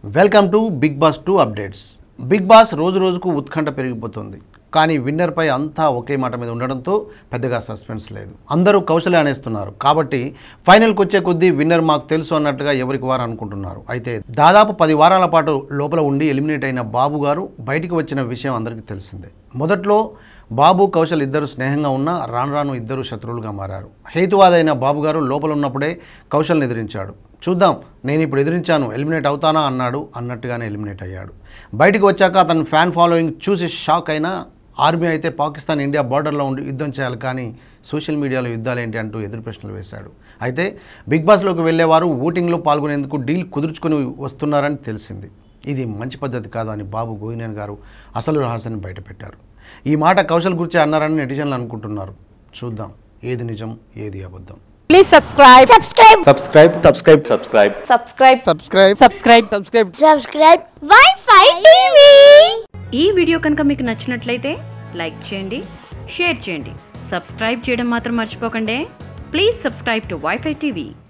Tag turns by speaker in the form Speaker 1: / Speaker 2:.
Speaker 1: Welcome to Bigg Boss two updates Bigg Boss రోజు రోజుకు ఉత్కంఠ పెరిగిపోతుంది కానీ విన్నర్పై అంతా ఒకే మాట మీద ఉండడంతో పెద్దగా సస్పెన్స్ లేదు అందరూ కౌశలే అనేస్తున్నారు కాబట్టి ఫైనల్కి వచ్చే కొద్దీ విన్నర్ మాకు తెలుసు అన్నట్టుగా ఎవరికి వారు అనుకుంటున్నారు అయితే దాదాపు పది వారాల పాటు లోపల ఉండి ఎలిమినేట్ అయిన బాబు గారు బయటికి వచ్చిన విషయం అందరికీ తెలిసిందే మొదట్లో బాబు కౌశల్ ఇద్దరు స్నేహంగా ఉన్నా రాను రాను ఇద్దరు శత్రువులుగా మారారు హేతువాదైన బాబు గారు లోపల ఉన్నప్పుడే కౌశల్ని ఎదిరించాడు చూద్దాం నేను ఇప్పుడు ఎదిరించాను ఎలిమినేట్ అవుతానా అన్నాడు అన్నట్టుగానే ఎలిమినేట్ అయ్యాడు బయటికి వచ్చాక అతని ఫ్యాన్ ఫాలోయింగ్ చూసి షాక్ అయినా ఆర్మీ అయితే పాకిస్తాన్ ఇండియా బార్డర్లో ఉండి యుద్ధం చేయాలి కానీ సోషల్ మీడియాలో యుద్ధాలు ఏంటి అంటూ ఎదురు ప్రశ్నలు వేశాడు అయితే బిగ్ బాస్లోకి వెళ్ళేవారు ఓటింగ్లో పాల్గొనేందుకు డీల్ కుదుర్చుకొని వస్తున్నారని తెలిసింది ఇది మంచి పద్ధతి కాదు అని బాబు గోవినేన్ గారు అసలు రహస్యాన్ని బయటపెట్టారు ఈ మాట కౌశల్ గురించి అన్నారని నెటిజన్లు అనుకుంటున్నారు చూద్దాం ఏది నిజం ఏది అబద్ధం
Speaker 2: Please subscribe.
Speaker 3: subscribe
Speaker 4: subscribe subscribe subscribe
Speaker 2: Subscribe.
Speaker 4: subscribe
Speaker 2: Subscribe. Subscribe.
Speaker 3: subscribe Wi-Fi TV
Speaker 5: ఈ వీడియో కనుక మీకు నచ్చినట్లయితే లైక్ చేయండి షేర్ చేయండి సబ్స్క్రైబ్ చేయడం మాత్రం మర్చిపోకండి please subscribe to wifi TV